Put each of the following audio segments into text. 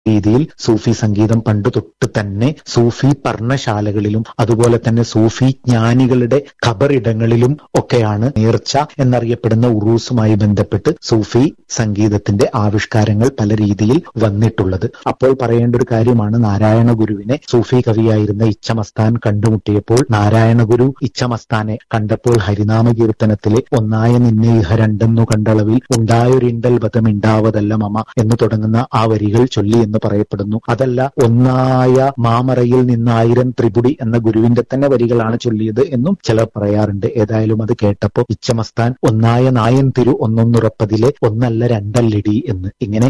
രീതിയിൽ സൂഫി സംഗീതം പണ്ട് തൊട്ട് തന്നെ സൂഫി പർണശാലകളിലും അതുപോലെ തന്നെ സൂഫി ജ്ഞാനികളുടെ ഖബറിടങ്ങളിലും ഒക്കെയാണ് നേർച്ച എന്നറിയപ്പെടുന്ന ഉറൂസുമായി ബന്ധപ്പെട്ട് സൂഫി സംഗീതത്തിന്റെ ആവിഷ്കാരങ്ങൾ പല രീതിയിൽ വന്നിട്ടുള്ളത് അപ്പോൾ പറയേണ്ട ഒരു കാര്യമാണ് നാരായണ ഗുരുവിനെ സൂഫി കവിയായിരുന്ന ഇച്ഛമസ്താൻ കണ്ടുമുട്ടിയപ്പോൾ നാരായണ ഗുരു ഇച്ഛമസ്താനെ കണ്ടപ്പോൾ ഹരിനാമ കീർത്തനത്തിലെ ഒന്നായ നിന്നെ ഇഹ രണ്ടെന്നു കണ്ടളവിൽ ഉണ്ടായൊരിണ്ടൽ ബതമിണ്ടാവതല്ല മമ എന്ന് തുടങ്ങുന്ന ആ വരികൾ ചൊല്ലി എന്ന് പറയപ്പെടുന്നു അതല്ല ഒന്നായ മാമറയിൽ നിന്ന് ആയിരം ത്രിപുടി എന്ന ഗുരുവിന്റെ തന്നെ വരികളാണ് ചൊല്ലിയത് എന്നും ചിലർ പറയാറുണ്ട് ഏതായാലും അത് കേട്ടപ്പോ ഇച്ഛമസ്താൻ ഒന്നായ നായൻ തിരു ഒന്നൊന്നുറപ്പതിലെ ഒന്നല്ല രണ്ടല്ലടി എന്ന് ഇങ്ങനെ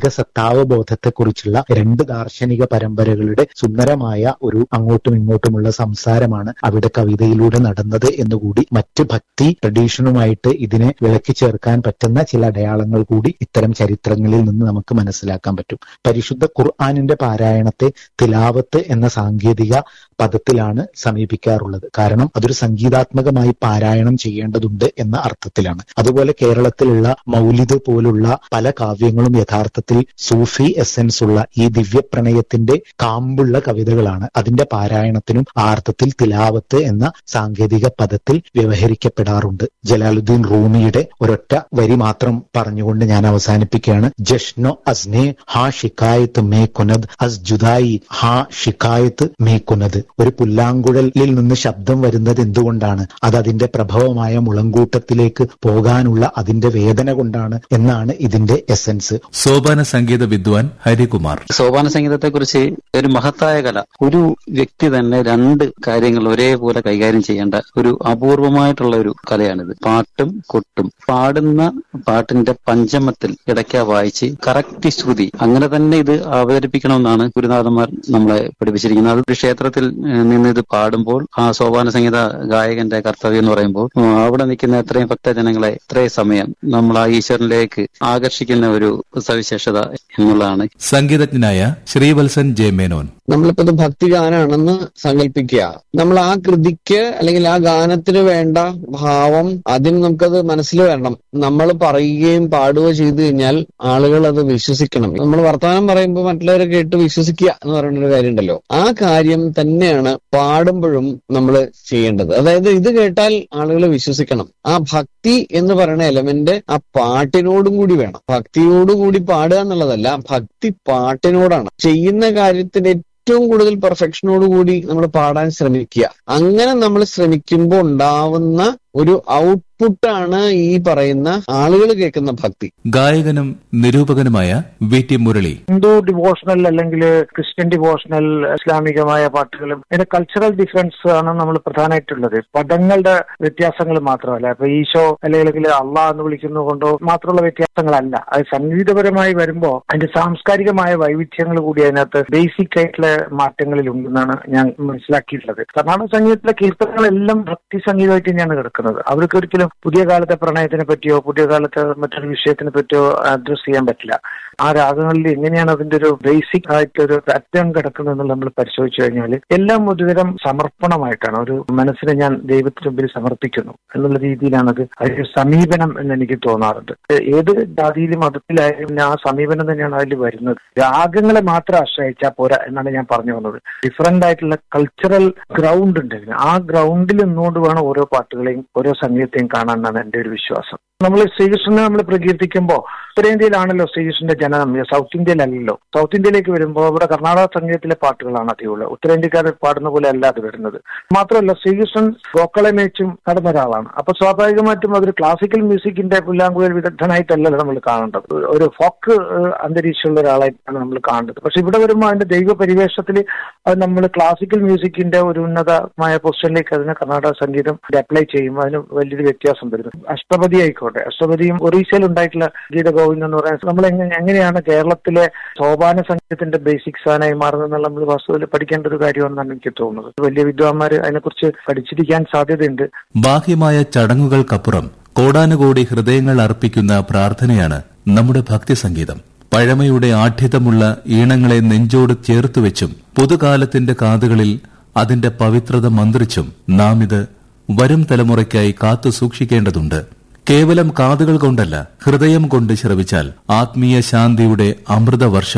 ഏകസത്താവബോധത്തെക്കുറിച്ചുള്ള രണ്ട് ദാർശനിക പരമ്പരകളുടെ സുന്ദരമായ ഒരു അങ്ങോട്ടും ഇങ്ങോട്ടുമുള്ള സംസാരമാണ് അവിടെ കവിതയിലൂടെ നടന്നത് എന്നുകൂടി മറ്റ് ഭക്തി ട്രഡീഷനുമായിട്ട് ഇതിനെ വിളക്കി ചേർക്കാൻ പറ്റുന്ന ചില അടയാളങ്ങൾ കൂടി ഇത്തരം ചരിത്രങ്ങളിൽ നിന്ന് നമുക്ക് മനസ്സിലാക്കാൻ പറ്റും പരിശുദ്ധ ഖുർആാനിന്റെ പാരായണത്തെ തിലാവത്ത് എന്ന സാങ്കേതിക പദത്തിലാണ് സമീപിക്കാറുള്ളത് കാരണം അതൊരു സംഗീതാത്മകമായി പാരായണം ചെയ്യേണ്ടതുണ്ട് എന്ന അർത്ഥത്തിലാണ് അതുപോലെ കേരളത്തിലുള്ള മൗലിദ് പോലുള്ള പല കാവ്യങ്ങളും യഥാർത്ഥത്തിൽ സൂഫി എസെൻസ് ഉള്ള ഈ ദിവ്യപ്രണയത്തിന്റെ കാമ്പുള്ള കവിതകളാണ് അതിന്റെ പാരായണത്തിനും ആ അർത്ഥത്തിൽ തിലാവത്ത് എന്ന സാങ്കേതിക പദത്തിൽ വ്യവഹരിക്കപ്പെടാറുണ്ട് ജലാലുദ്ദീൻ റൂമിയുടെ ഒരൊറ്റ വരി മാത്രം പറഞ്ഞുകൊണ്ട് ഞാൻ അവസാനിപ്പിക്കുകയാണ് ജഷ്നോ അസ്നെ ഹാ ഷിക്കായത്ത് മേ കുനദ് അസ് ജുദായി ഹാ ഷിക്കായത്ത് മേ കുനദ് ഒരു പുല്ലാങ്കുഴലിൽ നിന്ന് ശബ്ദം വരുന്നത് എന്തുകൊണ്ടാണ് അത് അതിന്റെ പ്രഭവമായ മുളങ്കൂട്ടത്തിലേക്ക് പോകാനുള്ള അതിന്റെ വേദന കൊണ്ടാണ് എന്നാണ് ഇതിന്റെ എസൻസ് സോപാന സംഗീത വിദ്വാൻ ഹരികുമാർ സോപാന സംഗീതത്തെക്കുറിച്ച് ഒരു മഹത്തായ കല ഒരു വ്യക്തി തന്നെ രണ്ട് കാര്യങ്ങൾ ഒരേപോലെ കൈകാര്യം ചെയ്യേണ്ട ഒരു അപൂർവമായിട്ടുള്ള ഒരു കലയാണിത് പാട്ടും കൊട്ടും പാടുന്ന പാട്ടിന്റെ പഞ്ചമത്തിൽ ഇടയ്ക്ക വായിച്ച് കറക്റ്റ് ശ്രുതി അങ്ങനെ തന്നെ ഇത് അവതരിപ്പിക്കണമെന്നാണ് ഗുരുനാഥന്മാർ നമ്മളെ പഠിപ്പിച്ചിരിക്കുന്നത് അത് ഒരു ക്ഷേത്രത്തിൽ ഏഹ്, നിന്ന് ഇത് പാടുമ്പോൾ ആ സോപാന സംഗീത ഗായകന്റെ കർത്തവ്യം എന്ന് പറയുമ്പോൾ ആ, അവിടെ നിൽക്കുന്ന എത്രയും ഭക്തജനങ്ങളെ ഇത്രയും സമയം നമ്മൾ ആ ഈശ്വരനിലേക്ക് ആകർഷിക്കുന്ന ഒരു സവിശേഷത എന്നുള്ളതാണ് സംഗീതജ്ഞനായ ശ്രീവത്സൻ ജെ മേനോൻ നമ്മളിപ്പോ ഇത് ഭക്തി ഗാനാണെന്ന് സങ്കല്പിക്കുക നമ്മൾ ആ കൃതിക്ക് അല്ലെങ്കിൽ ആ ഗാനത്തിന് വേണ്ട ഭാവം ആദ്യം നമുക്കത് മനസ്സിൽ വരണം നമ്മൾ പറയുകയും പാടുകയോ ചെയ്തു കഴിഞ്ഞാൽ ആളുകൾ അത് വിശ്വസിക്കണം നമ്മൾ വർത്തമാനം പറയുമ്പോൾ മറ്റുള്ളവരെ കേട്ട് വിശ്വസിക്കുക എന്ന് പറയുന്ന ഒരു കാര്യം ഉണ്ടല്ലോ ആ കാര്യം തന്നെയാണ് പാടുമ്പോഴും നമ്മൾ ചെയ്യേണ്ടത് അതായത് ഇത് കേട്ടാൽ ആളുകൾ വിശ്വസിക്കണം ആ ഭക്തി എന്ന് പറയുന്ന എലമെന്റ് ആ പാട്ടിനോടും കൂടി വേണം ഭക്തിയോടുകൂടി പാടുക എന്നുള്ളതല്ല ഭക്തി പാട്ടിനോടാണ് ചെയ്യുന്ന കാര്യത്തിന് ഏറ്റവും കൂടുതൽ പെർഫെക്ഷനോടുകൂടി നമ്മൾ പാടാൻ ശ്രമിക്കുക അങ്ങനെ നമ്മൾ ശ്രമിക്കുമ്പോൾ ഉണ്ടാവുന്ന ഒരു ഔട്ട്പുട്ടാണ് ഈ പറയുന്ന ആളുകൾ കേൾക്കുന്ന ഭക്തി ഗായകനും നിരൂപകനുമായ V T Murali Hindu devotional അല്ലെങ്കിൽ ക്രിസ്ത്യൻ ഡിവോഷണൽ ഇസ്ലാമികമായ പാട്ടുകളും ഇതിന്റെ കൾച്ചറൽ ഡിഫറൻസ് ആണ് നമ്മൾ പ്രധാനമായിട്ടുള്ളത് പദങ്ങളുടെ വ്യത്യാസങ്ങൾ മാത്രമല്ല ഇപ്പൊ ഈശോ അല്ലെങ്കിൽ അള്ളാഹ് എന്ന് വിളിക്കുന്നത് കൊണ്ടോ മാത്രമുള്ള വ്യത്യാസങ്ങളല്ല അത് സംഗീതപരമായി വരുമ്പോൾ അതിന്റെ സാംസ്കാരികമായ വൈവിധ്യങ്ങൾ കൂടി അതിനകത്ത് ബേസിക് ആയിട്ടുള്ള മാറ്റങ്ങളിൽ ഉണ്ടെന്നാണ് ഞാൻ മനസ്സിലാക്കിയിട്ടുള്ളത് കർണാടക സംഗീതത്തിലെ കീർത്തനങ്ങളെല്ലാം ഭക്തി സംഗീതമായിട്ട് തന്നെയാണ് കിടക്കുന്നത് അവർക്ക് ഒരിക്കലും പുതിയ കാലത്തെ പ്രണയത്തിനെ പറ്റിയോ പുതിയ കാലത്തെ മറ്റൊരു വിഷയത്തിനെ പറ്റിയോ അഡ്രസ് ചെയ്യാൻ പറ്റില്ല ആ രാഗങ്ങളിൽ എങ്ങനെയാണ് അതിന്റെ ഒരു ബേസിക് ആയിട്ടൊരു പാറ്റേൺ കിടക്കുന്നത് എന്നുള്ളത് നമ്മൾ പരിശോധിച്ചു കഴിഞ്ഞാൽ എല്ലാം ഒരുതരം സമർപ്പണമായിട്ടാണ് ഒരു മനസ്സിനെ ഞാൻ ദൈവത്തിന് മുമ്പിൽ സമർപ്പിക്കുന്നു എന്നുള്ള രീതിയിലാണ് അത് അതിന്റെ സമീപനം എന്ന് എനിക്ക് തോന്നാറുണ്ട് ഏത് ജാതിയിലും മതത്തിലായാലും പിന്നെ ആ സമീപനം തന്നെയാണ് അതിൽ വരുന്നത് രാഗങ്ങളെ മാത്രം ആശ്രയിച്ചാൽ പോരാ എന്നാണ് ഞാൻ പറഞ്ഞു വന്നത് ഡിഫറെന്റ് ആയിട്ടുള്ള കൾച്ചറൽ ഗ്രൗണ്ട് ഉണ്ട് ഇതിന് ആ ഗ്രൗണ്ടിൽ നിന്നുകൊണ്ട് വേണം ഓരോ പാട്ടുകളെയും ഓരോ സംഗീതത്തെയും കാണാൻ എന്നാണ് എന്റെ ഒരു വിശ്വാസം നമ്മൾ ശ്രീകൃഷ്ണനെ നമ്മൾ പ്രകീർത്തിക്കുമ്പോൾ ഉത്തരേന്ത്യയിലാണല്ലോ ശ്രീകൃഷ്ണന്റെ ജനനം സൗത്ത് ഇന്ത്യയിലല്ലല്ലോ സൗത്ത് ഇന്ത്യയിലേക്ക് വരുമ്പോൾ ഇവിടെ കർണാടക സംഗീതത്തിലെ പാട്ടുകളാണ് അധികമുള്ളത് ഉത്തരേന്ത്യക്കാർ പാടുന്ന പോലെ അല്ല അത് വരുന്നത് മാത്രമല്ല ശ്രീകൃഷ്ണൻ ഗോക്കളെ മേച്ചും നടന്ന ഒരാളാണ് അപ്പൊ സ്വാഭാവികമായിട്ടും അതൊരു ക്ലാസിക്കൽ മ്യൂസിക്കിന്റെ പുല്ലാങ്കുഴൽ വിദഗ്ധനായിട്ടല്ലല്ലോ നമ്മൾ കാണേണ്ടത് ഒരു ഫോക്ക് അന്തരീക്ഷമുള്ള ഒരാളായിട്ടാണ് നമ്മൾ കാണേണ്ടത് പക്ഷെ ഇവിടെ വരുമ്പോൾ അതിന്റെ ദൈവ പരിവേഷത്തിൽ അത് നമ്മൾ ക്ലാസിക്കൽ മ്യൂസിക്കിന്റെ ഒരു ഉന്നതമായ പൊസിഷനിലേക്ക് അതിനെ കർണാടക സംഗീതം അപ്ലൈ ചെയ്യുമ്പോൾ അതിന് വലിയൊരു വ്യത്യാസം വരുന്നു അഷ്ടപതി ആയിക്കോട്ടെ അഷ്ടപതിയും ഒറീസയിൽ ഉണ്ടായിട്ടുള്ള ഗീതഗോവിന്ദ് എന്ന് പറയുന്നത് നമ്മൾ എങ്ങനെ എങ്ങനെയാണ് കേരളത്തിലെ സോപാന സംഗീതത്തിന്റെ ബേസിക് സാധനമായി മാറുന്നത് നമ്മൾ വാസ്തവത്തിൽ പഠിക്കേണ്ട ഒരു കാര്യമെന്നാണ് എനിക്ക് തോന്നുന്നത് വലിയ വിദ്വാൻമാർ അതിനെക്കുറിച്ച് പഠിച്ചിരിക്കാൻ സാധ്യതയുണ്ട് ബാഹ്യമായ ചടങ്ങുകൾക്കപ്പുറം കോടാനുകോടി ഹൃദയങ്ങൾ അർപ്പിക്കുന്ന പ്രാർത്ഥനയാണ് നമ്മുടെ ഭക്തി സംഗീതം പഴമയുടെ ആഠ്യതമുള്ള ഈണങ്ങളെ നെഞ്ചോട് ചേർത്തുവെച്ചും പുതുകാലത്തിന്റെ കാതുകളിൽ അതിന്റെ പവിത്രത മന്ത്രിച്ചും നാം ഇത് വരും തലമുറയ്ക്കായി കാത്തു സൂക്ഷിക്കേണ്ടതുണ്ട് കേവലം കാതുകൾ കൊണ്ടല്ല ഹൃദയം കൊണ്ട് ശ്രവിച്ചാൽ ആത്മീയ ശാന്തിയുടെ അമൃതവർഷം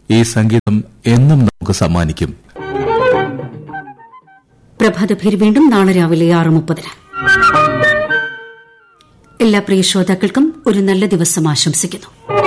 ഈ സംഗീതം എന്നും നമുക്ക് സമ്മാനിക്കും പ്രഭാതഭേരി വീണ്ടും നാളെ രാവിലെ ആറ് മുപ്പതിന് എല്ലാ പ്രിയ ശ്രോതാക്കൾക്കും ഒരു നല്ല ദിവസം ആശംസിക്കുന്നു